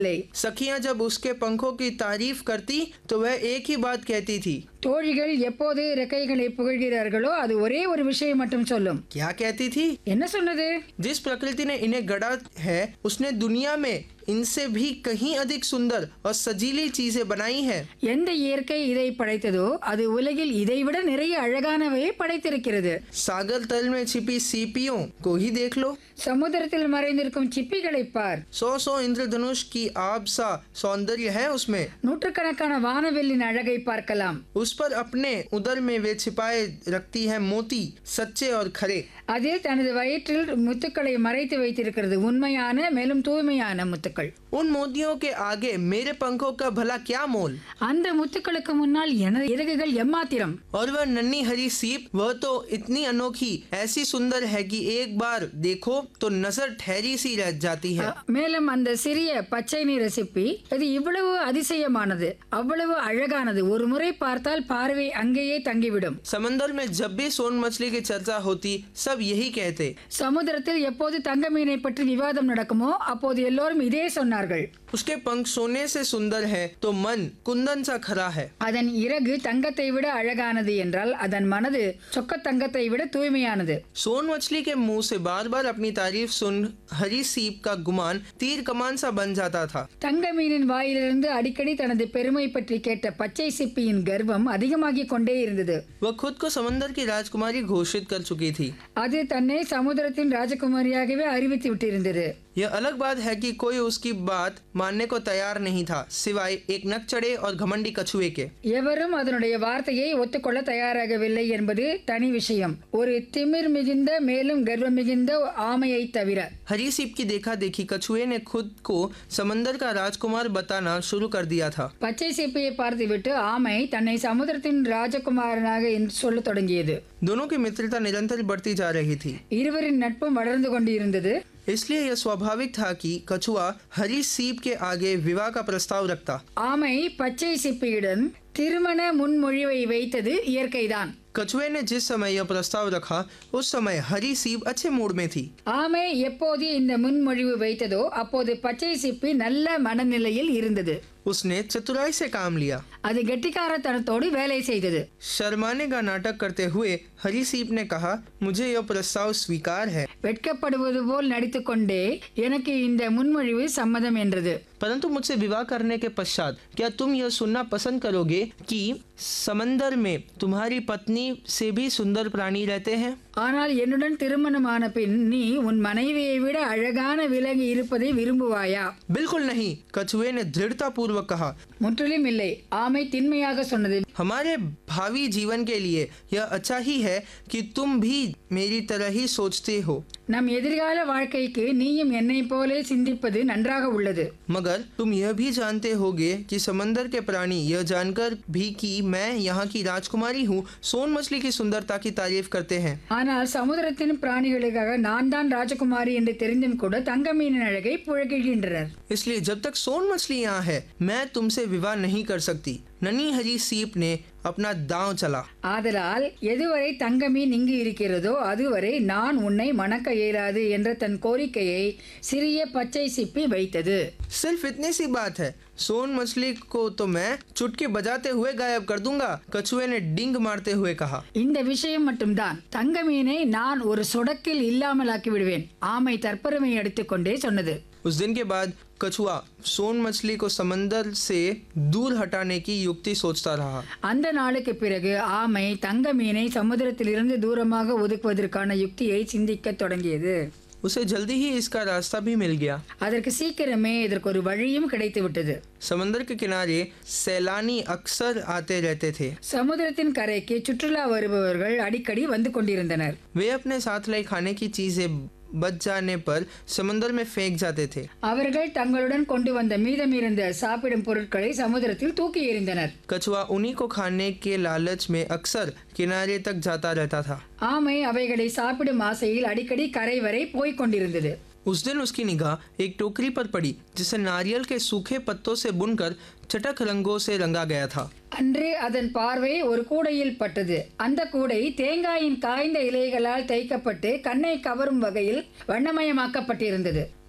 இல்லை सखियां जब उसके पंखों की तारीफ करती तो वह एक ही बात कहती थी தோழிகள் எப்போது ரெக்கைகளை புகழ்கிறார்களோ அது ஒரே ஒரு விஷயம் மட்டும் சொல்லும் क्या कहती थी என்ன சொன்னது जिस प्रकृति ने इन्हें गढ़ा है उसने दुनिया में इनसे भी कहीं अधिक सुंदर और सजीली चीजें बनाई है எந்த இயற்கை இதை படைத்ததோ அது உலகில் இதைவிட நிறைய அழகானவையை படைத்திருக்கிறது सागर तल में छिपी सीपियों को ही देख लो சமுத்திரத்தில் மறைந்திருக்கும் சிப்பிகளை பார் सौ सौ इंद्रधनुष की आब सा सौंदर्य है उसमें நூற்றுக்கணக்கான வானவெல்லின் அழகை பார்க்கலாம் उस पर अपने उदर में वे छिपाए रखती है मोती सच्चे और खरे அதில் தனது வயிற்றில் முத்துக்களை மறைத்து வைத்திருக்கிறது உண்மையான மேலும் தூய்மையான முத்துக்கள் उन मोतियों के आगे मेरे पंखों का भला क्या मोल அந்த முத்துக்களுக்கு முன்னால் எனது இறகுகள் எம்மாத்திரம் और वह नन्ही हरी सीप वह तो इतनी अनोखी ऐसी सुंदर है कि एक बार देखो तो नजर ठहरी सी रह जाती है மேலும் அந்த சிறிய பச்சை நிற சிப்பி அது இவ்வளவு அதிசயமானது அவ்வளவு அழகானது ஒரு முறை பார்த்தால் பார்வை அங்கேயே தங்கிவிடும் समंदर में जब भी सोन मछली की चर्चा होती सब यही कहते சமுத்திரத்தில் எப்போது தங்க மீனை பற்றி விவாதம் நடக்குமோ அப்போது எல்லோரும் இதே சொன்னார்கள் उसके पंख सोने से सुंदर है तो मन कुंदन सा खरा है அதன் இறகு தங்கத்தை விட அழகானது என்றால் அதன் மனது சொக்க தங்கத்தை விட தூய்மையானது सोन मछली के मुंह से बार बार अपनी तारीफ सुन हरी सीप का गुमान तीर कमान सा बन जाता था தங்க மீனின் வாயிலிருந்து அடிக்கடி தனது பெருமை பற்றி கேட்ட பச்சை சிப்பியின் கர்வம் அதிகமாகிக் கொண்டே இருந்தது वह खुद को समंदर की राजकुमारी घोषित कर चुकी थी அது தன்னை சமுத்திரத்தின் ராஜகுமாரியாகவே அறிவித்து விட்டிருந்தது यह अलग बात है कि कोई उसकी बात मानने को तैयार नहीं था सिवाय एक नक चढ़े और घमंडी कछुए के எவரும் அதனுடைய வார்த்தையை ஒத்துக்கொள்ள தயாராகவில்லை என்பது தனி விஷயம் ஒரு திமிர் மிகுந்த மேலும் கர்வம் மிகுந்த ஆமையை தவிர हरी सीप की देखा देखी कछुए ने खुद को समंदर का राजकुमार बताना शुरू कर दिया था பச்சை சிப்பியை பார்த்துவிட்டு ஆமை தன்னை சமுத்திரத்தின் ராஜகுமாரனாக என்று சொல்லத் தொடங்கியது दोनों की मित्रता निरंतर बढ़ती जा रही थी இருவரின் நட்பும் வளர்ந்து கொண்டிருந்தது इसलिए यह स्वाभाविक था कि कछुआ हरी सीप के आगे विवाह का प्रस्ताव रखता ஆமை பச்சை சிப்பியுடன் திருமண முன்மொழிவை வைத்தது இயற்கைதான் कछुए ने जिस समय यह प्रस्ताव रखा उस समय हरी सीप अच्छे मूड में थी ஆமை எப்போது இந்த முன்மொழிவு வைத்ததோ அப்போது பச்சை சிப்பி நல்ல மனநிலையில் இருந்தது उसने चतुराई से काम लिया அது கெட்டிக்காரத்தனத்தோடு வேலை செய்தது शर्माने का नाटक करते हुए हरी सीप ने कहा मुझे यह प्रस्ताव स्वीकार है வெட்கப்படுவது போல் நடித்துக்கொண்டே எனக்கு இந்த முன்மொழிவு சம்மதம் என்றது परंतु मुझसे विवाह करने के पश्चात क्या तुम यह सुनना पसंद करोगे कि समंदर में तुम्हारी पत्नी से भी सुंदर प्राणी रहते हैं ஆனால் என்னுடன் திருமணமான பின் நீ உன் மனைவியை விட அழகான விலங்கு இருப்பதை விரும்புவாயா बिल्कुल नहीं कछुए ने दृढ़ता पूर्वक कहा முற்றிலும் இல்லை ஆமை திண்மையாக சொன்னது हमारे भावी जीवन के लिए यह अच्छा ही है कि तुम भी मेरी तरह ही सोचते हो நம் எதிர்கால வாழ்க்கைக்கு நீயும் என்னைப் போலே சிந்திப்பது நன்றாக உள்ளது मगर तुम यह भी जानते होगे कि समंदर के प्राणी यह जानकर भी कि मैं यहाँ की राजकुमारी हूँ सोन मछली की सुंदरता की तारीफ करते हैं ஆனால் சமுதிரத்தின் பிராணிகளுக்காக நான் தான் ராஜகுமாரி என்று தெரிந்தும் கூட தங்க மீனின் அழகை புழங்குகின்றனர் इसलिए जब तक सोन मछली यहाँ है मैं तुमसे विवाह नहीं कर सकती ननी हरी सीप ने अपना दांव चला ஆதலால் எதுவரை தங்க மீன் இங்கு இருக்கிறதோ அதுவரை நான் உன்னை மணக்க இயலாது என்ற தன் கோரிக்கையை சிறிய பச்சை சிப்பி வைத்தது सिर्फ इतनी सी बात है सोन मछली को तो मैं चुटकी बजाते हुए गायब कर दूंगा कछुए ने डिंग मारते हुए कहा இந்த விஷயம் மட்டும்தான் தங்க மீனை நான் ஒரு சொடக்கில் இல்லாமலாக்கி விடுவேன் ஆமை தற்பெருமை எடுத்துக்கொண்டே சொன்னது उस दिन के बाद कछुआ सोन मछली को समंदर से दूर हटाने की युक्ति सोचता रहा அந்த நாளுக்கு பிறகு ஆமை தங்க மீனை சமுதிரத்திலிருந்து தூரமாக ஒதுக்குவதற்கான யுக்தியை சிந்திக்கத் தொடங்கியது उसे जल्दी ही इसका रास्ता भी मिल गया அதற்கு சீக்கிரமே இதற்கு ஒரு வழியும் கிடைத்து விட்டது समंदर के किनारे सैलानी अक्सर आते रहते थे சமுதிரத்தின் கரைக்கு சுற்றுலா வருபவர்கள் அடிக்கடி வந்து கொண்டிருந்தனர் वे अपने साथ लाई खाने की चीजें बच जाने पर समंदर में फेंक जाते थे அவர்கள் தங்களுடன் கொண்டு வந்த மீதமிருந்த சாப்பிடும் பொருட்களை சமுதிரத்தில் தூக்கி எறிந்தனர் कछुआ उन्हीं को खाने के लालच में अक्सर किनारे तक जाता रहता था ஆமை அவைகளை சாப்பிடும் ஆசையில் அடிக்கடி கரை வரை போய்க் கொண்டிருந்தது उस दिन उसकी निगाह एक टोकरी पर पड़ी जिसे नारियल के सूखे पत्तों से बुनकर चटक रंगों से रंगा गया था அன்று அதன் பார்வை ஒரு கூடையில் பட்டது அந்த கூடை தேங்காயின் காய்ந்த இலைகளால் தைக்கப்பட்டு கண்ணை கவரும் வகையில் வண்ணமயமாக்கப்பட்டிருந்தது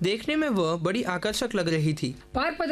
देखने में वह बड़ी आकर्षक लग रही थी பார்ப்பது